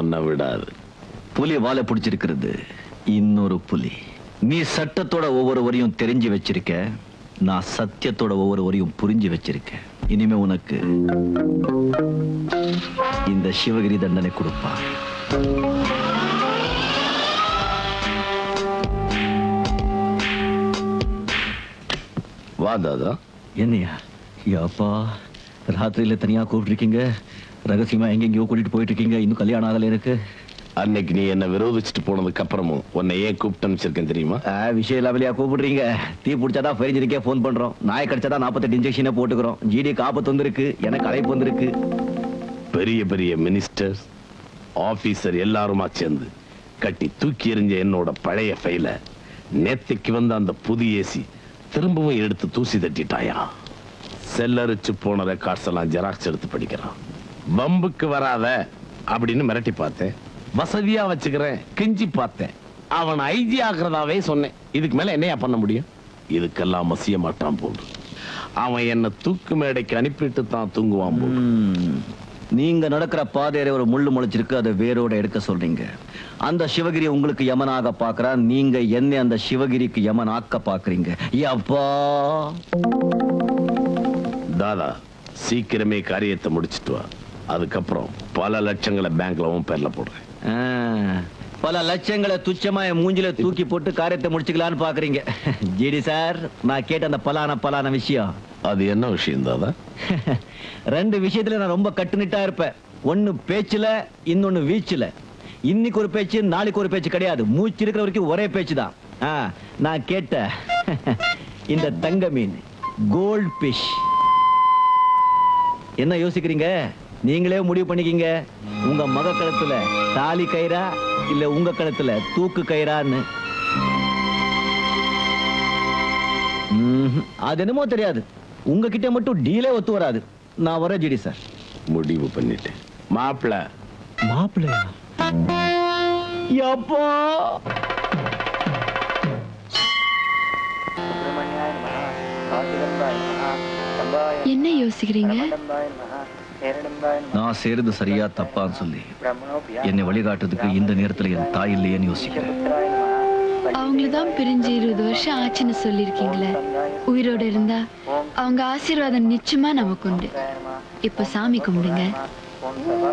உன்னை விடாது புலி வாலை பிடிச்சிருக்கிறது இன்னொரு புலி நீ சட்டத்தோட ஒவ்வொரு வரியும் தெரிஞ்சு வச்சிருக்க நான் சத்தியத்தோட ஒவ்வொரு வரியும் புரிஞ்சு வச்சிருக்கேன் இனிமே உனக்கு இந்த சிவகிரி தண்டனை கொடுப்பா வா தாதா என்னையா அப்பா ராத்திரியில தனியா கூப்பிட்டுருக்கீங்க ரகசியமா எங்கெங்கயோ கூட்டிட்டு போயிட்டு இருக்கீங்க இன்னும் கல்யாணம் ஆகல எனக்கு அன்னைக்கு நீ என்ன விரோதிச்சுட்டு போனதுக்கு அப்புறமும் உன்னை ஏன் கூப்பிட்டு அனுப்பிச்சிருக்கேன் தெரியுமா ஆ, விஷயம் இல்லாமலையா கூப்பிடுறீங்க தீ பிடிச்சாதான் ஃபெரிஞ்சரிக்கே ஃபோன் பண்றோம் நாய் கடிச்சாதான் நாற்பத்தெட்டு இன்ஜெக்ஷனே போட்டுக்கிறோம் ஜிடிக்கு ஆபத்து வந்திருக்கு எனக்கு அழைப்பு வந்திருக்கு பெரிய பெரிய மினிஸ்டர் ஆபீசர் எல்லாருமா சேர்ந்து கட்டி தூக்கி எறிஞ்ச என்னோட பழைய ஃபைல நேத்தைக்கு வந்த அந்த புது ஏசி திரும்பவும் எடுத்து தூசி தட்டிட்டாயா செல்லரிச்சு போன ரெக்கார்ட்ஸ் எல்லாம் ஜெராக்ஸ் எடுத்து படிக்கிறான் பம்புக்கு வராத அப்படின்னு மிரட்டி பார்த்தேன் வசதியா வச்சுக்கிறேன் கெஞ்சி பார்த்தேன் அவன் ஐஜி ஆக்குறதாவே சொன்னேன் இதுக்கு மேல என்னையா பண்ண முடியும் இதுக்கெல்லாம் மசிய மாட்டான் போன்று அவன் என்ன தூக்கு மேடைக்கு அனுப்பிட்டு தான் தூங்குவான் போன்று ம், நீங்க நடக்கிற பாதையில ஒரு முள்ளு முளைச்சிருக்கு அதை வேரோட எடுக்க சொல்றீங்க அந்த சிவகிரி உங்களுக்கு யமனாக பாக்குறா நீங்க என்ன அந்த சிவகிரிக்கு யமன் ஆக்க பாக்குறீங்க அப்பா தாதா சீக்கிரமே காரியத்தை முடிச்சிட்டு வா அதுக்கப்புறம் பல லட்சங்களை பேங்க்ல உன் பேர்ல போடுறேன் ஆ, பல லட்சங்களை துச்சமா என் மூஞ்சில தூக்கி போட்டு காரியத்தை முடிச்சுக்கலான்னு பாக்குறீங்க ஜிடி சார் நான் கேட்ட அந்த பலான பலான விஷயம் அது என்ன விஷயம் தாதா ரெண்டு விஷயத்துல நான் ரொம்ப கட்டுனிட்டா இருப்பேன் ஒண்ணு பேச்சுல இன்னொன்னு வீச்சுல இன்னைக்கு ஒரு பேச்சு நாளைக்கு ஒரு பேச்சு கிடையாது மூச்சு இருக்கிற வரைக்கும் ஒரே பேச்சு தான் ஆ, நான் கேட்ட இந்த தங்க மீன் கோல்ட் பிஷ் என்ன யோசிக்கிறீங்க நீங்களே முடிவு பண்ணிக்கிங்க உங்க மக கழுத்துல தாலி கயிறா இல்ல உங்க கழுத்துல தூக்கு கயிறான்னு ம்ஹும். அது என்னமோ தெரியாது உங்ககிட்ட மட்டும் டீலே ஒத்து வராது நான் வரேன் ஜிடி சார் முடிவு பண்ணிட்டேன் மாப்பிள மாப்பிள்ளையா அப்பா என்ன யோசிக்கிறீங்க நான் செய்யறது சரியா தப்பான்னு சொல்லி என்னை வழிகாட்டுறதுக்கு இந்த நேரத்துல என் தாய் இல்லையேன்னு யோசிக்கிறேன் அவங்கள தான் பிரிஞ்சு இருபது வருஷம் ஆச்சுன்னு சொல்லியிருக்கீங்களே உயிரோட இருந்தா அவங்க ஆசீர்வாதம் நிச்சயமா நமக்கு உண்டு இப்ப சாமி கும்பிடுங்க